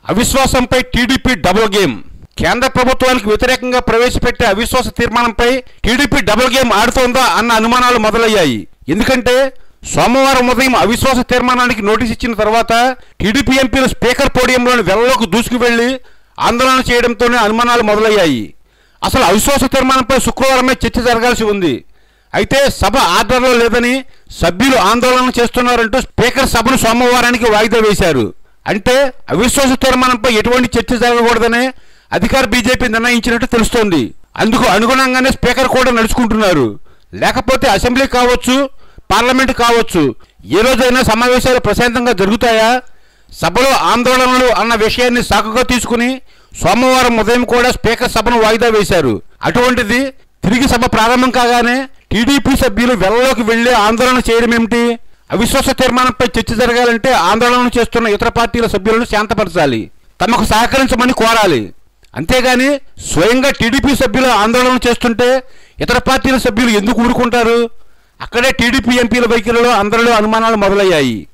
అవిశ్వాసంపై TDP double game కేంద్ర ప్రభుత్వానికి వ్యతిరేకంగా ప్రవేశపెట్టే అవిశ్వాస తీర్మానంపై టీడీపీ డబుల్ గేమ్ ఆడుతోందా అన్న అనుమానాలు మొదలయ్యాయి ఎందుకంటే సోమవారం ఉదయం అవిశ్వాస తీర్మానానికి నోటీస్ ఇచ్చిన తర్వాత టీడీపీ ఎంపీలు స్పీకర్ పోడియంలోని వెల్లలోకి దూసుకు వెళ్లి ఆందోళన చేయడంతోనే అనుమానాలు మొదలయ్యాయి అసలు అవిశ్వాస తీర్మానంపై శుక్రవారమే చర్చ జరగాల్సి ఉంది అయితే సభ ఆర్డర్లో లేదని సభ్యులు ఆందోళన చేస్తున్నారంటూ స్పీకర్ సభను సోమవారానికి వాయిదా వేశారు అంటే అవిశ్వాస తీర్మానంపై ఎటువంటి చర్చ జరగకూడదనే అధికార బీజేపీ నిర్ణయించినట్టు తెలుస్తోంది అందుకు అనుగుణంగానే స్పీకర్ కూడా నడుచుకుంటున్నారు లేకపోతే అసెంబ్లీ కావచ్చు పార్లమెంట్ కావచ్చు ఏ రోజైనా సమావేశాలు ప్రశాంతంగా జరుగుతాయా సభలో ఆందోళనలు అన్న విషయాన్ని సాకుగా తీసుకుని సోమవారం ఉదయం కూడా స్పీకర్ సభను వాయిదా వేశారు అటువంటిది తిరిగి సభ ప్రారంభం కాగానే టీడీపీ సభ్యులు వెల్లలోకి వెళ్లి ఆందోళన చేయడం ఏమిటి అవిశ్వాస తీర్మానంపై చర్చ జరగాలంటే ఆందోళన చేస్తున్న ఇతర పార్టీల సభ్యులను శాంతపరచాలి తమకు సహకరించమని కోరాలి అంతేగాని స్వయంగా టీడీపీ సభ్యులు ఆందోళన చేస్తుంటే ఇతర పార్టీల సభ్యులు ఎందుకు ఊరుకుంటారు అక్కడే టీడీపీ ఎంపీల వైఖరిలో అందరిలో అనుమానాలు మొదలయ్యాయి